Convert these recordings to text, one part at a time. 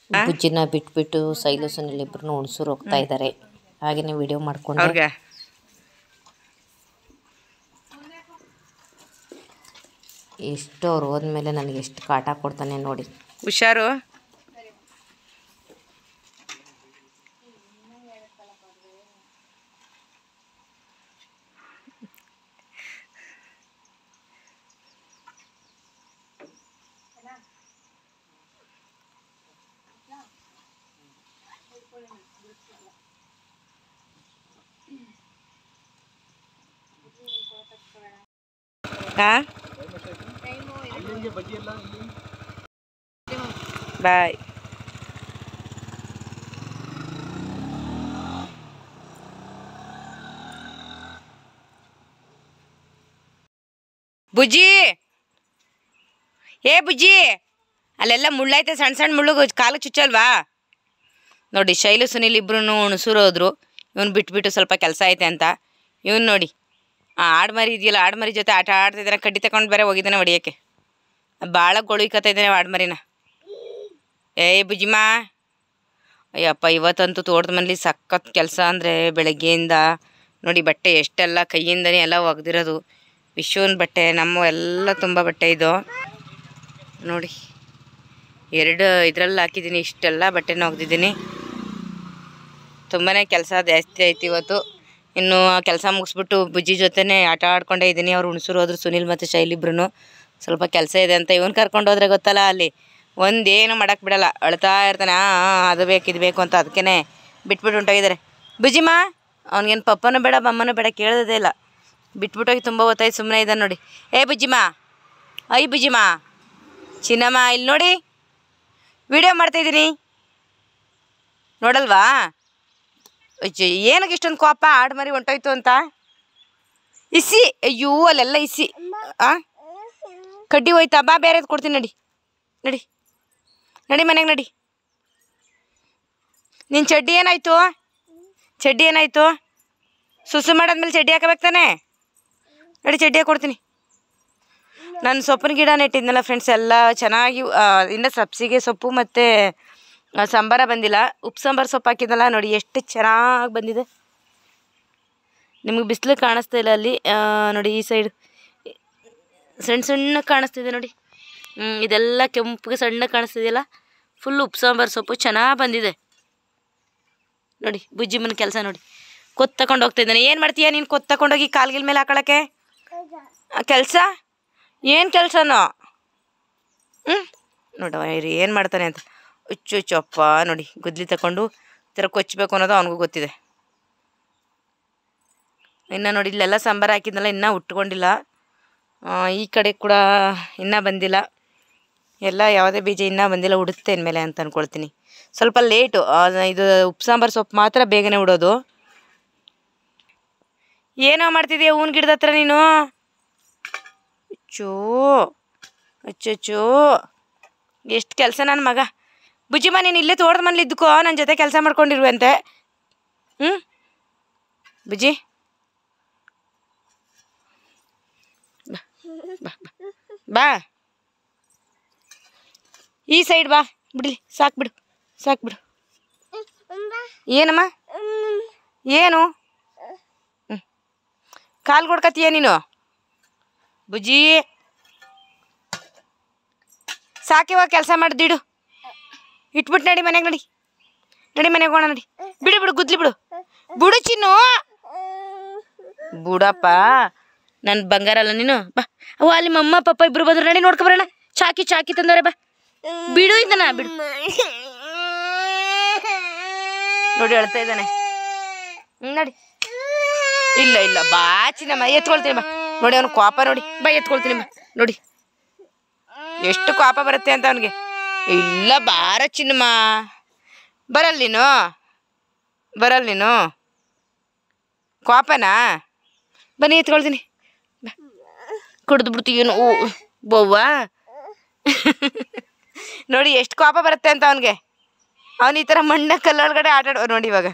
ಬುಜ್ಜಿನ ಬಿಟ್ಬಿಟ್ಟು ಸೈಲು ಸುನಿಲ್ ಇಬ್ರು ಹುಣಸೂರು ಹೋಗ್ತಾ ಇದ್ದಾರೆ ಹಾಗೇನೆ ವಿಡಿಯೋ ಮಾಡ್ಕೊಂಡು ಅವ್ರಿಗೆ ಎಷ್ಟು ಅವ್ರು ಹೋದ್ಮೇಲೆ ನನಗೆ ಎಷ್ಟು ಕಾಟ ಕೊಡ್ತಾನೆ ನೋಡಿ ಹುಷಾರು ಹಾ ಬಾಯ್ ಬುಜ್ಜಿ ಏ ಬುಜ್ಜಿ ಅಲ್ಲೆಲ್ಲ ಮುಳ್ಳೈತೆ ಸಣ್ಣ ಸಣ್ಣ ಮುಳ್ಳು ಕಾಲು ಚುಚ್ಚಲ್ವಾ ನೋಡಿ ಶೈಲು ಸುನಿಲ್ ಇಬ್ರು ಹುಣಸೂರು ಹೋದ್ರು ಇವ್ನು ಬಿಟ್ಬಿಟ್ಟು ಸ್ವಲ್ಪ ಕೆಲಸ ಐತೆ ಅಂತ ಇವ್ನು ನೋಡಿ ಆ ಆಡ್ಮರಿ ಇದೆಯಲ್ಲ ಆಡ್ಮರಿ ಜೊತೆ ಆಟ ಆಡ್ತಿದ್ದಾನೆ ಕಡ್ಡಿ ತಗೊಂಡು ಬೇರೆ ಹೋಗಿದ್ದಾನೆ ಹೊಡಿಯೋಕ್ಕೆ ಭಾಳ ಗೊಳುಯ್ಕತ್ತ ಇದ್ದಾನೆ ಆಡ್ಮರಿನ ಏಯ್ ಬುಜ್ಜಿಮಾ ಅಯ್ಯಪ್ಪ ಇವತ್ತಂತೂ ತೋಟದ ಮನೇಲಿ ಸಖತ್ ಕೆಲಸ ಅಂದರೆ ಬೆಳಗ್ಗೆಯಿಂದ ನೋಡಿ ಬಟ್ಟೆ ಎಷ್ಟೆಲ್ಲ ಕೈಯಿಂದನೇ ಎಲ್ಲ ಒಗ್ದಿರೋದು ವಿಶ್ವನ ಬಟ್ಟೆ ನಮ್ಮ ಎಲ್ಲ ತುಂಬ ಬಟ್ಟೆ ಇದು ನೋಡಿ ಎರಡು ಇದರಲ್ಲಿ ಹಾಕಿದ್ದೀನಿ ಇಷ್ಟೆಲ್ಲ ಬಟ್ಟೆನ ಒಗ್ದಿದ್ದೀನಿ ತುಂಬಾ ಕೆಲಸ ಜಾಸ್ತಿ ಆಯ್ತು ಇವತ್ತು ಇನ್ನು ಕೆಲಸ ಮುಗಿಸ್ಬಿಟ್ಟು ಬುಜ್ಜಿ ಜೊತೆನೇ ಆಟ ಆಡ್ಕೊಂಡೇ ಇದ್ದೀನಿ ಅವ್ರು ಹುಣಸೂರು ಹೋದ್ರು ಸುನಿಲ್ ಮತ್ತು ಶೈಲಿಬ್ರು ಸ್ವಲ್ಪ ಕೆಲಸ ಇದೆ ಅಂತ ಇವನು ಕರ್ಕೊಂಡು ಹೋದ್ರೆ ಗೊತ್ತಲ್ಲ ಅಲ್ಲಿ ಒಂದೇನು ಮಾಡಕ್ಕೆ ಬಿಡಲ್ಲ ಅಳ್ತಾ ಇರ್ತಾನೆ ಆ ಆ, ಅದು ಬೇಕು ಇದು ಬೇಕು ಅಂತ ಅದಕ್ಕೇ ಬಿಟ್ಬಿಟ್ಟು ಹೊಂಟೋಗಿದ್ದಾರೆ ಬುಜ್ಜಿಮಾ ಅವ್ನಿಗೇನು ಪಪ್ಪನೂ ಬೇಡ ಬಮ್ಮನೂ ಬೇಡ ಕೇಳೋದೇ ಇಲ್ಲ ಬಿಟ್ಬಿಟ್ಟೋಗಿ ತುಂಬ ಹೊತ್ತಾಯ್ತು ಸುಮ್ಮನೆ ಇದ್ದಾನೆ ನೋಡಿ ಏ ಬುಜ್ಜಿಮಾ ಐ ಬುಜ್ಜಿಮಾ ಚಿನ್ನಮ್ಮ ಇಲ್ಲಿ ನೋಡಿ ವಿಡಿಯೋ ಮಾಡ್ತಾಯಿದ್ದೀನಿ ನೋಡಲ್ವಾ ಅಜ್ಜಿ ಏನಕ್ಕೆ ಇಷ್ಟೊಂದು ಕೋಪ ಆಡು ಮರಿ ಹೊಂಟೋಯ್ತು ಅಂತ ಇಸಿ ಅಯ್ಯೋ ಅಲ್ಲೆಲ್ಲ ಇಸಿ ಆ ಕಡ್ಡಿ ಹೋಯ್ತಾ ಬಾ ಬೇರೆದು ಕೊಡ್ತೀನಿ ನಡಿ ನಡಿ ನಡಿ ಮನೆಗೆ ನಡಿ ನಿನ್ನ ಚಡ್ಡಿ ಏನಾಯ್ತು ಚಡ್ಡಿ ಏನಾಯ್ತು ಸುಸು ಮಾಡಾದ್ಮೇಲೆ ಚಡ್ಡಿ ಹಾಕಬೇಕು ತಾನೆ ನಡಿ ಚಡ್ಡಿ ಹಾಕೊಡ್ತೀನಿ ನಾನು ಸೊಪ್ಪಿನ ಗಿಡ ನೆಟ್ಟಿದ್ನಲ್ಲ ಫ್ರೆಂಡ್ಸ್ ಎಲ್ಲ ಚೆನ್ನಾಗಿ ಆ, ಇನ್ನು ಸಬ್ಸಿಗೆ ಸೊಪ್ಪು ಮತ್ತು ಸಾಂಬಾರ ಬಂದಿಲ್ಲ ಉಪ್ಪು ಸಾಂಬಾರು ಸೊಪ್ಪು ಹಾಕಿದ್ನಲ್ಲ ನೋಡಿ ಎಷ್ಟು ಚೆನ್ನಾಗಿ ಬಂದಿದೆ ನಿಮಗೆ ಬಿಸಿಲು ಕಾಣಿಸ್ತಾ ಇಲ್ಲ ಅಲ್ಲಿ ಆ, ನೋಡಿ ಈ ಸೈಡ್ ಸಣ್ಣ ಸಣ್ಣ ಕಾಣಿಸ್ತಿದೆ ನೋಡಿ ಹ್ಮ್, ಇದೆಲ್ಲ ಕೆಂಪಿಗೆ ಸಣ್ಣ ಕಾಣಿಸ್ತಿದೆಯಲ್ಲ ಫುಲ್ ಉಪ್ಪು ಸಾಂಬಾರು ಸೊಪ್ಪು ಚೆನ್ನಾಗಿ ಬಂದಿದೆ ನೋಡಿ ಬುಜ್ಜಿಮ್ಮನ ಕೆಲಸ ನೋಡಿ ಕೊತ್ತು ತಗೊಂಡು ಹೋಗ್ತಾ ಇದ್ದಾನೆ ಏನು ಮಾಡ್ತೀಯ ನೀನು ಕೊತ್ತು ತಗೊಂಡೋಗಿ ಕಾಲ್ಗಿಲ್ ಮೇಲೆ ಹಾಕೊಳಕ್ಕೆ ಕೆಲಸ ಏನು ಕೆಲಸನೋ ಹ್ಞೂ ನೋಡವ ಇರಿ ಏನು ಮಾಡ್ತಾನೆ ಅಂತ ಹುಚ್ಚು ಹುಚ್ಚು ಅಪ್ಪ ನೋಡಿ ಗುದ್ಲಿ ತಗೊಂಡು ಈ ಥರ ಕೊಚ್ಚಬೇಕು ಅನ್ನೋದು ಅವನಿಗೂ ಗೊತ್ತಿದೆ ಇನ್ನು ನೋಡಿ ಇಲ್ಲೆಲ್ಲ ಸಾಂಬಾರು ಹಾಕಿದ್ನಲ್ಲ ಇನ್ನೂ ಉಟ್ಕೊಂಡಿಲ್ಲ ಆ, ಈ ಕಡೆ ಕೂಡ ಇನ್ನೂ ಬಂದಿಲ್ಲ ಎಲ್ಲ ಯಾವುದೇ ಬೀಜ ಇನ್ನೂ ಬಂದಿಲ್ಲ ಉಡುತ್ತೆ ಇನ್ಮೇಲೆ ಅಂತ ಅಂದ್ಕೊಳ್ತೀನಿ ಸ್ವಲ್ಪ ಲೇಟು ಇದು ಉಪ್ಪು ಸಾಂಬಾರು ಸೊಪ್ಪು ಮಾತ್ರ ಬೇಗನೆ ಉಡೋದು ಏನೋ ಮಾಡ್ತಿದ್ದೀಯ ಹೂವಿನ ಗಿಡದ ಹತ್ರ ನೀನು ಅಚ್ಚೋ ಅಚ್ಚಚ್ಚೋ ಎಷ್ಟು ಕೆಲಸ ನನ್ನ ಮಗ ಬುಜ್ಜಿಮ್ಮ ನೀನು ಇಲ್ಲೇ ತೋಟದ ಮನೇಲಿ ಇದ್ದುಕೋ ನನ್ನ ಜೊತೆ ಕೆಲಸ ಮಾಡ್ಕೊಂಡಿರುವಂತೆ ಹ್ಞೂ ಬುಜ್ಜಿ ಬಾ ಬಾ ಬಾ. ಬಾ ಈ ಸೈಡ್ ಬಾ ಬಿಡ್ಲಿ ಸಾಕು ಬಿಡು ಸಾಕು ಬಿಡು ಏನಮ್ಮ ಏನು ಹ್ಞೂ ಕಾಲು ಕೊಡ್ಕತ್ತೀಯ ನೀನು ಬುಜ್ಜಿ ಸಾಕಿವಾಗ ಕೆಲಸ ಮಾಡ್ದಿಡು ಇಟ್ಬಿಟ್ಟು ನಡಿ ಮನೆಗೆ ನಡಿ ನಡಿ ಮನೆಗೆ ಹೋಗೋಣ ನಡಿ ಬಿಡು ಬಿಡು ಗುದ್ಲಿ ಬಿಡು ಬಿಡು ಚಿನ್ನು ಬಿಡಪ್ಪ ನನ್ನ ಬಂಗಾರ ಅಲ್ಲ ನೀನು ಬಾ ಅವ ಅಲ್ಲಿ ಮಮ್ಮ ಪಪ್ಪ ಇಬ್ರು ಬಂದ್ರು ನಡಿ ನೋಡ್ಕೊಬರೋಣ ಚಾಕಿ ಚಾಕಿ ತಂದವ್ರೆ ಬಾ ಬಿಡು ಇದನ್ನ ಬಿಡು ನೋಡಿ ಅಳ್ತಾ ಇದ್ದಾನೆ ಹ್ಮ್, ನಡಿ ಇಲ್ಲ ಇಲ್ಲ ಬಾ ಚಿನ್ನಮ್ಮ ಎತ್ಕೊಳ್ತೀನಿ ಬಾ ನೋಡಿ ಅವ್ನು ಕೋಪ ನೋಡಿ ಬಾ ಎತ್ಕೊಳ್ತೀನಿ ಬಾ ನೋಡಿ ಎಷ್ಟು ಕೋಪ ಬರುತ್ತೆ ಅಂತ ಅವನಿಗೆ ಇಲ್ಲ ಬಾರ ಚಿನ್ನಮ್ಮ ಬರಲ್ಲ ನೀನು ಬರಲ್ಲ ನೀನು ಕೋಪನಾ ಬನ್ನಿ ಎತ್ಕೊಳ್ತೀನಿ ಬಾ ಕುಡ್ದು ಬಿಡ್ತೀವಿ ಓ ಬವ್ವ ನೋಡಿ ಎಷ್ಟು ಕೋಪ ಬರುತ್ತೆ ಅಂತ ಅವನಿಗೆ ಅವನು ಈ ಥರ ಮಣ್ಣ ಕಲ್ಲೊಳಗಡೆ ಆಟ ಆಡೋ ನೋಡಿ ಇವಾಗ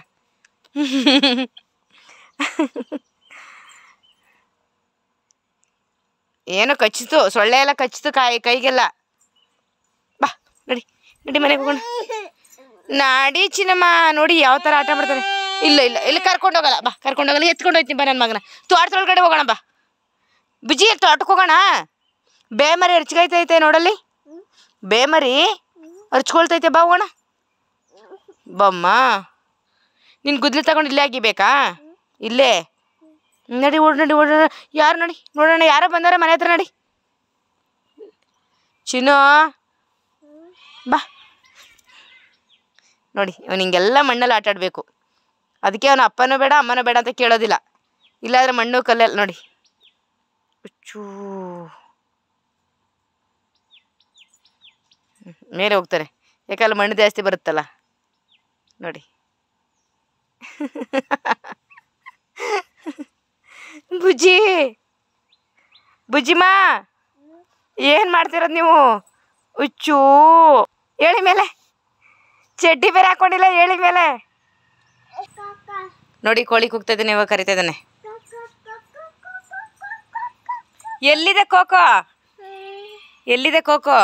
ಏನೋ ಕಚ್ಚಿತು ಸೊಳ್ಳೆ ಎಲ್ಲ ಕಚ್ಚಿತು ಕಾಯಿ ಕೈಗೆಲ್ಲ ಬಾ ನಡಿ ನಡಿ ಮನೆಗೆ ಹೋಗೋಣ ನಾಡಿ ಚಿನ್ನಮ್ಮ ನೋಡಿ ಯಾವ ಥರ ಆಟ ಮಾಡ್ತಾರೆ ಇಲ್ಲ ಇಲ್ಲ ಇಲ್ಲಿ ಕರ್ಕೊಂಡು ಹೋಗಲ್ಲ ಬಾ ಕರ್ಕೊಂಡು ಹೋಗಲ್ಲ ಎತ್ಕೊಂಡು ಹೋಯ್ತೀನಿ ಬಾ ನನ್ನ ಮಗನ ತೋಟದೊಳಗಡೆ ಹೋಗೋಣ ಬಾ ಬಿಜಿ ತೋಟಕ್ಕೆ ಹೋಗೋಣ ಬೇಮರಿ ಹರ್ಚ್ಕೈತೈತೆ ನೋಡಲ್ಲಿ ಬೇಮರಿ ಹರ್ಚ್ಕೊಳ್ತೈತೆ ಬಾ ಹೋಗೋಣ ಬಮ್ಮ ನಿನ್ನ ಗುದ್ಲಿ ತಗೊಂಡು ಇಲ್ಲೇ ಆಗಿಬೇಕಾ ಇಲ್ಲೇ ನಡಿ ಓಡ್ ನಡಿ ಓಡ ಯಾರು ನಡಿ ನೋಡೋಣ ಯಾರೋ ಬಂದಾರ ಮನೆ ಹತ್ರ ನಡಿ ಚಿನ್ನು ಬಾ ನೋಡಿ ಅವ್ನು ಹಿಂಗೆಲ್ಲ ಮಣ್ಣಲ್ಲಿ ಆಟ ಆಡಬೇಕು ಅದಕ್ಕೆ ಅವನು ಅಪ್ಪನೂ ಬೇಡ ಅಮ್ಮನೂ ಬೇಡ ಅಂತ ಕೇಳೋದಿಲ್ಲ ಇಲ್ಲಾಂದ್ರೆ ಮಣ್ಣು ಕಲ್ಲಲ್ಲಿ ನೋಡಿ ಹುಚ್ಚೂ ಹ್ಮ್, ಮೇಲೆ ಹೋಗ್ತಾರೆ ಯಾಕಂದ್ರೆ ಮಣ್ಣು ಜಾಸ್ತಿ ಬರುತ್ತಲ್ಲ ನೋಡಿ ಬುಜ್ಜಿ ಬುಜ್ಜಿಮಾ ಏನು ಮಾಡ್ತಿರೋದು ನೀವು ಹುಚ್ಚು ಹೇಳಿ ಮೇಲೆ ಚಡ್ಡಿ ಬೇರೆ ಹಾಕೊಂಡಿಲ್ಲ ಹೇಳಿ ಮೇಲೆ ನೋಡಿ ಕೋಳಿ ಕೂಗ್ತಾ ಇದ್ದಾನೆ ಇವಾಗ ಕರಿತಾ ಇದ್ದಾನೆ ಎಲ್ಲಿದೆ ಕೋಕೋ ಎಲ್ಲಿದೆ ಕೋಕೋ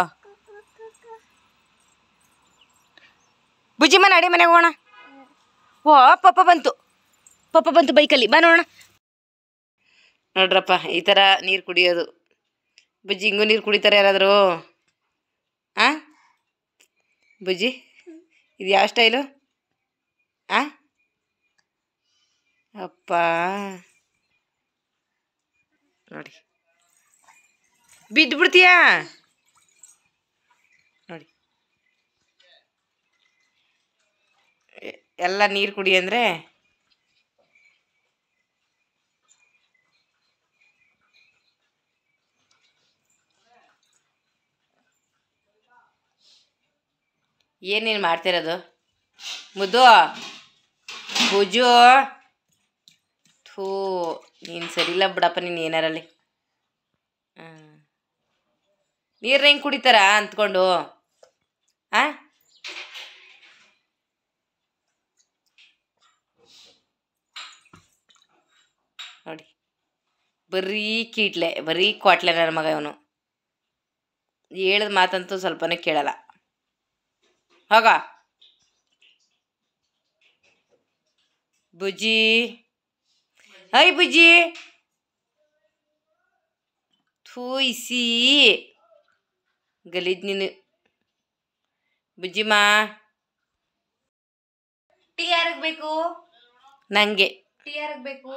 ಬುಜ್ಜಿಮ್ಮ ನಡಿ ಮನೆಗೆ ಹೋಗೋಣ ಓ ಪಪ್ಪ ಬಂತು ಪಪ್ಪ ಬಂತು ಬೈಕಲ್ಲಿ ಬಾ ನೋಡೋಣ ನೋಡ್ರಪ್ಪ ಈ ಥರ ನೀರು ಕುಡಿಯೋದು ಬುಜ್ಜಿ ಹಿಂಗೂ ನೀರು ಕುಡಿತಾರೆ ಯಾರಾದರೂ ಆ ಬುಜ್ಜಿ ಇದು ಯಾವ ಸ್ಟೈಲು ಆ ಅಪ್ಪ ನೋಡಿ ಬಿದ್ದು ಬಿಡ್ತೀಯಾ ನೋಡಿ ಎ- ಎಲ್ಲ ನೀರು ಕುಡಿ ಅಂದರೆ ಏನೇನು ಮಾಡ್ತಿರೋದು ಮುದ್ದು ಬುಜು ಥೂ ನೀನು ಸರಿಯಿಲ್ಲ ಬಿಡಪ್ಪ ನೀನು ಏನಾರಲ್ಲಿ ನೀರು ಹೆಂಗೆ ಕುಡಿತಾರ ಅಂದ್ಕೊಂಡು ಆ ನೋಡಿ ಬರೀ ಕೀಟ್ಲೆ ಬರೀ ಕ್ವಾಟ್ಲೆ ನನ್ನ ಮಗ ಇವನು ಹೇಳಿದ ಮಾತಂತೂ ಸ್ವಲ್ಪನೇ ಕೇಳಲ್ಲ ಹೋಗ ಬುಜ್ಜಿ ಐ ಬುಜ್ಜಿ ಥೂ ಇಸಿ ಗಲೀಜ್ ನೀನು ಬುಜ್ಜಿಮಾ ಟೀ ಯಾರಿಗೆ ಬೇಕು ನನಗೆ ಟೀ ಯಾರಿಗೆ ಬೇಕು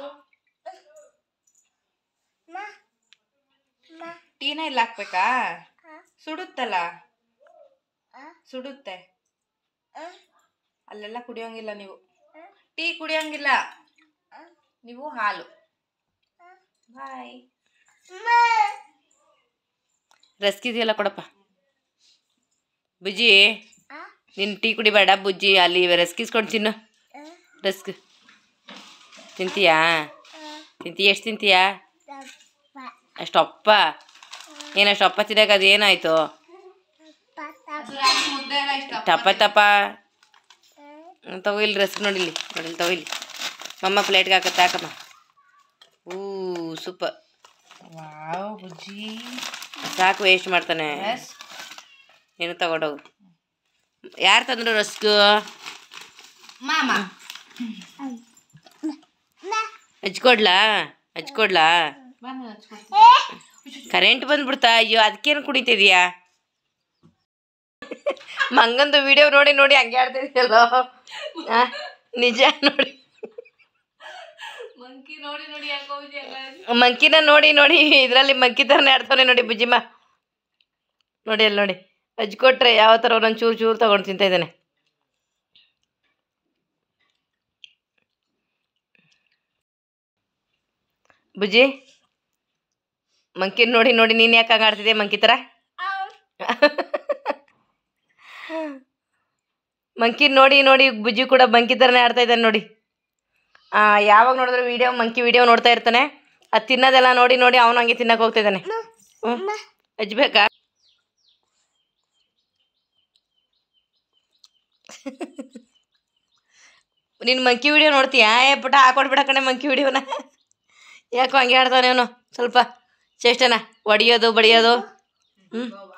ಟೀನ ಇಲ್ಲ ಹಾಕ್ಬೇಕಾ ಸುಡುತ್ತಲ್ಲ ಸುಡುತ್ತೆ ಅಲ್ಲೆಲ್ಲ ಕುಡಿಯೋಂಗಿಲ್ಲ ನೀವು ಟೀ ಕುಡಿಯೋಂಗಿಲ್ಲ ನೀವು ಹಾಲು ಬಾಯ್ ರಸ್ಕ್ ಇದೆಯಲ್ಲ ಕೊಡಪ್ಪ ಬುಜ್ಜಿ ನೀನು ಟೀ ಕುಡಿಬೇಡ ಬುಜ್ಜಿ ಅಲ್ಲಿ ರಸ್ಕ್ ಇಸ್ಕೊಂಡು ತಿನ್ನು ರಸ್ಕ್ ತಿಂತೀಯಾ ತಿಂತೀಯ ಎಷ್ಟು ತಿಂತೀಯಾ ಅಷ್ಟಪ್ಪ ಏನಷ್ಟು ಅಪ್ಪ ತಿನ್ನಕ ಅದು ಏನಾಯ್ತು ಟಪ ಟಪ ಹ್ಮ್, ತಗೋ ಇಲ್ಲಿ ರಸ್ಕ್ ನೋಡಿಲ್ಲಿ ನೋಡಿಲ್ಲಿ ತಗೋ ಇಲ್ಲಿ ಮಮ್ಮ ಪ್ಲೇಟ್ಗೆ ಹಾಕತ್ತೆ ಹಾಕಮ್ಮ ಊ ಸೂಪರ್ ವಾವ್ ಬುಜ್ಜಿ ಸಾಕು ವೇಸ್ಟ್ ಮಾಡ್ತಾನೆ ನೀನು ತಗೊಂಡೋಗು ಯಾರು ತಂದ್ರು ರಸ್ಕ್ ಮಾಮ ಹಚ್ಕೊಡ್ಲಾ ಹಚ್ಕೊಡ್ಲಾ ಬನ್ನಿ ಹಚ್ಕೊಡ್ತೀನಿ ಕರೆಂಟ್ ಬಂದ್ಬಿಡ್ತಾ ಅಯ್ಯೋ ಅದಕ್ಕೇನು ಕುಡಿತಿದ್ಯಾ ಮಂಗಂದು ವಿಡಿಯೋ ನೋಡಿ ನೋಡಿ ಹಂಗೆ ಆಡ್ತಿದ್ಯಲ್ಲೋ ಆ, ನಿಜ ನೋಡಿ ಮಂಕಿ ನೋಡಿ ನೋಡಿ ಯಾಕೆ ಹೋಗಿದ್ಯಲ್ಲ ಮಂಕಿನ ನೋಡಿ ನೋಡಿ ಇದರಲ್ಲಿ ಮಂಕಿ ಥರನೇ ಆಡ್ತಾನೆ ನೋಡಿ ಬುಜ್ಜಿಮ್ಮ ನೋಡಿ ಅಲ್ಲಿ ನೋಡಿ ಹಚ್ಕೊಟ್ರೆ ಯಾವ ಥರ ಒಂದೊಂದು ಚೂರು ಚೂರು ತಗೊಂಡು ತಿಂತಾ ಇದ್ದಾನೆ ಬುಜ್ಜಿ ಮಂಕಿನ ನೋಡಿ ನೋಡಿ ನೀನು ಯಾಕೆ ಹಂಗೆ ಆಡ್ತಿದ್ದೆ ಮಂಕಿ ಥರ ಮಂಕಿ ನೋಡಿ ನೋಡಿ ಬುಜ್ಜಿ ಕೂಡ ಮಂಕಿ ಥರನೇ ಆಡ್ತಾ ಇದ್ದಾನೆ ನೋಡಿ ಆ, ಯಾವಾಗ ನೋಡಿದ್ರೆ ವಿಡಿಯೋ ಮಂಕಿ ವಿಡಿಯೋ ನೋಡ್ತಾ ಇರ್ತಾನೆ ಅದು ತಿನ್ನೋದೆಲ್ಲ ನೋಡಿ ನೋಡಿ ಅವನು ಹಂಗೆ ತಿನ್ನಕ್ಕೆ ಹೋಗ್ತಾ ಇದ್ದಾನೆ ಹ್ಞೂ ಹಚ್ಬೇಕಾ ನೀನು ಮಂಕಿ ವಿಡಿಯೋ ನೋಡ್ತೀಯಾ ಏ ಪುಟ ಹಾಕೊಡ್ಬಿಡ ಕಣೆ ಮಂಕಿ ವಿಡಿಯೋನ ಯಾಕೋ ಹಂಗೆ ಆಡ್ತಾನೆ ಅವನು ಸ್ವಲ್ಪ ಚೇಷ್ಟನ ಹೊಡಿಯೋದು ಬಡಿಯೋದು ಹ್ಞೂ